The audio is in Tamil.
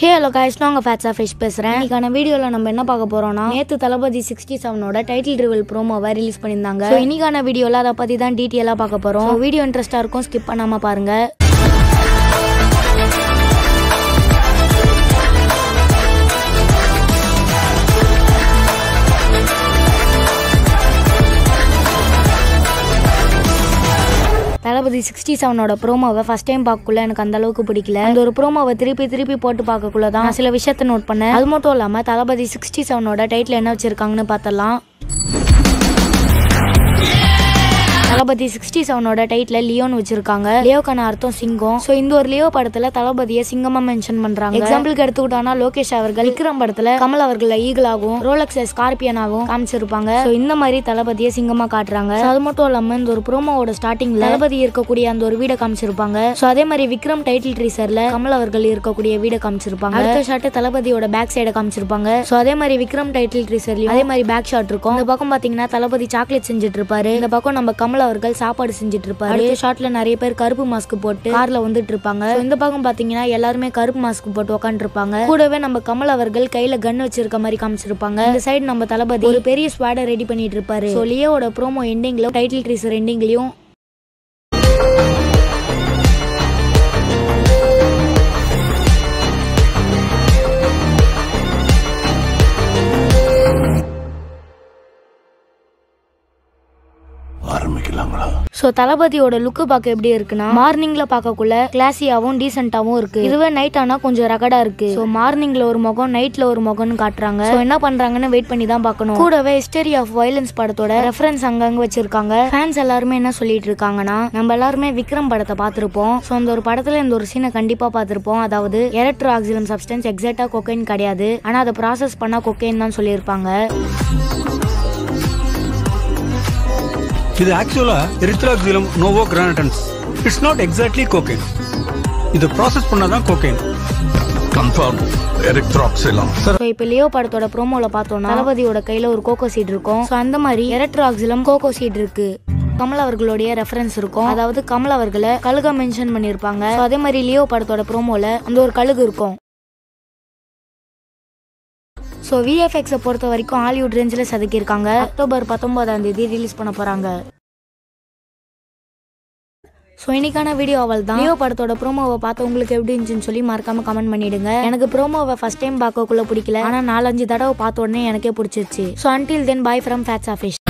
ஹே ஹலோ காய்ஸ் நான் உங்கள் ஃபேட்ஸா ஃபிஷ் பேசுகிறேன் இன்னைக்கான வீடியோவில் நம்ம என்ன பார்க்க போகிறோம்னா நேற்று தளபதி சிக்ஸ்டி செவனோட டைட்டில் ரிவல் ப்ரோமோவை ரிலீஸ் பண்ணியிருந்தாங்க So, இன்னைக்கான வீடியோவில் அதை பற்றி தான் டீட்டெயிலாக பார்க்க போகிறோம் வீடியோ இன்ட்ரெஸ்ட்டாக இருக்கும் ஸ்கிப் பண்ணாமல் பாருங்கள் தளபதி சிக்ஸ்டி செவனோட ப்ரோமோவை ஃபர்ஸ்ட் டைம் பார்க்கக்குள்ள எனக்கு அந்த அளவுக்கு பிடிக்கல அந்த ஒரு ப்ரோமோவை திருப்பி திருப்பி போட்டு பார்க்கக்குள்ள தான் நான் சில விஷயத்த நோட் பண்ணேன் அது மட்டும் இல்லாமல் தளபதி சிக்ஸ்டி செவனோட டைட்டில் என்ன வச்சிருக்காங்கன்னு பார்த்தலாம் தளபதி சிக்ஸ்டி செவனோட டைட்டில் லியோன்னு வச்சிருக்காங்க லியோக்கான அர்த்தம் சிங்கம் ஸோ இந்த ஒரு லியோ படத்துல தளபதியை சிங்கமா மென்ஷன் பண்றாங்க எக்ஸாம்பிளுக்கு எடுத்துக்கிட்டோம்னா லோகேஷ் அவர்கள் விக்ரம் படத்துல கமல் அவர்களை ஈகிளாகவும் ரோலக்ஸ் ஸ்கார்பியனாகவும் காமிச்சிருப்பாங்க ஸோ இந்த மாதிரி தளபதியை சிங்கமா காட்டுறாங்க So, அது மட்டும் இல்லாம இந்த ஒரு ப்ரோமோவோட ஸ்டார்டிங்ல தளபதி இருக்கக்கூடிய அந்த ஒரு வீடை காமிச்சிருப்பாங்க ஸோ அதே மாதிரி விக்ரம் டைட்டில் ட்ரீசர்ல கமல் அவர்கள் இருக்கக்கூடிய வீடை காமிச்சிருப்பாங்க அடுத்த ஷாட் தளபதியோட பேக் சைடை காமிச்சிருப்பாங்க ஸோ அதே மாதிரி விக்ரம் டைட்டில் ட்ரீசர்லயும் அதே மாதிரி பேக் ஷாட் இருக்கும் இந்த பக்கம் பாத்தீங்கன்னா தளபதி சாக்லேட் செஞ்சுட்டு இருப்பாரு இந்த பக்கம் நம்ம கமல் அவர்கள் சாப்பாடு செஞ்சுட்டு இருப்பாரு அடுத்த ஷாட்ல நிறைய பேர் கருப்பு மாஸ்க் போட்டு கார்ல வந்துட்டு இருப்பாங்க So, இந்த பக்கம் பாத்தீங்கன்னா எல்லாருமே கருப்பு மாஸ்க் போட்டு உட்காந்து இருப்பாங்க கூடவே நம்ம கமல் அவர்கள் கையில கன் வச்சிருக்க மாதிரி காமிச்சிருப்பாங்க இந்த சைடு நம்ம தளபதி ஒரு பெரிய ஸ்வாட ரெடி பண்ணிட்டு இருப்பாரு ஸோ லியோட ப்ரோமோ எண்டிங்ல டைட்டில் ட்ரீசர் எண்டிங்லயும் ஆரம்பிக்கலாங்களா ஸோ தளபதியோட லுக்கு பார்க்க எப்படி இருக்குன்னா மார்னிங்ல பார்க்கக்குள்ள கிளாஸியாவும் டீசென்ட்டாவும் இருக்கு இதுவே நைட் ஆனா கொஞ்சம் ரகடா இருக்கு ஸோ மார்னிங்ல ஒரு முகம் நைட்ல ஒரு முகம்னு காட்டுறாங்க ஸோ என்ன பண்றாங்கன்னு வெயிட் பண்ணி தான் பார்க்கணும் கூடவே ஹிஸ்டரி ஆஃப் வயலன்ஸ் படத்தோட ரெஃபரன்ஸ் அங்கங்க வச்சிருக்காங்க ஃபேன்ஸ் எல்லாருமே என்ன சொல்லிட்டு இருக்காங்கன்னா நம்ம எல்லாருமே விக்ரம் படத்தை பார்த்திருப்போம் ஸோ அந்த ஒரு படத்துல இந்த ஒரு சீனை கண்டிப்பா பார்த்திருப்போம் அதாவது எலக்ட்ரோ ஆக்சிலம் சப்ஸ்டன்ஸ் எக்ஸாக்டா கொக்கைன் கிடையாது ஆனா அதை ப்ராசஸ் பண்ணா கொக்கைன் தான் சொல்லியிருப்பாங்க இது actually Erythroxylum novogranatense it's not exactly cocaine இது ப்ராசஸ் பண்ணாதான் கோகேன் கன்ஃபார்ம் எரித்ராக்சிலம் ஸோ இப்போ லியோ படத்தோட ப்ரோமோல பார்த்தோம்னா தளபதியோட கையில ஒரு கோகோ சீட் இருக்கும் ஸோ அந்த மாதிரி எலக்ட்ராக்சிலம் கோகோ சீட் இருக்கு கமல் அவர்களுடைய ரெஃபரன்ஸ் இருக்கும் அதாவது கமல் அவர்களை கழுகா மென்ஷன் பண்ணியிருப்பாங்க ஸோ அதே மாதிரி லியோ படத்தோட ப்ரோமோல அந்த ஒரு கழுகு இருக்கும் ஸோ விஎஃப்எக்ஸை பொறுத்த வரைக்கும் ஹாலிவுட் ரேஞ்சில் செதுக்கியிருக்காங்க அக்டோபர் பத்தொன்பதாம் தேதி ரிலீஸ் பண்ண போறாங்க ஸோ இன்னைக்கான வீடியோ அவள் தான் லியோ படத்தோட ப்ரோமோவை பார்த்து உங்களுக்கு எப்படி இருந்துச்சுன்னு சொல்லி மறக்காம கமெண்ட் பண்ணிடுங்க எனக்கு ப்ரோமோவை ஃபர்ஸ்ட் டைம் பார்க்கக்குள்ள பிடிக்கல ஆனால் நாலஞ்சு தடவை பார்த்த உடனே எனக்கே பிடிச்சிருச்சு so until then bye from ஃபேட்ஸ் ஆஃபிஷ்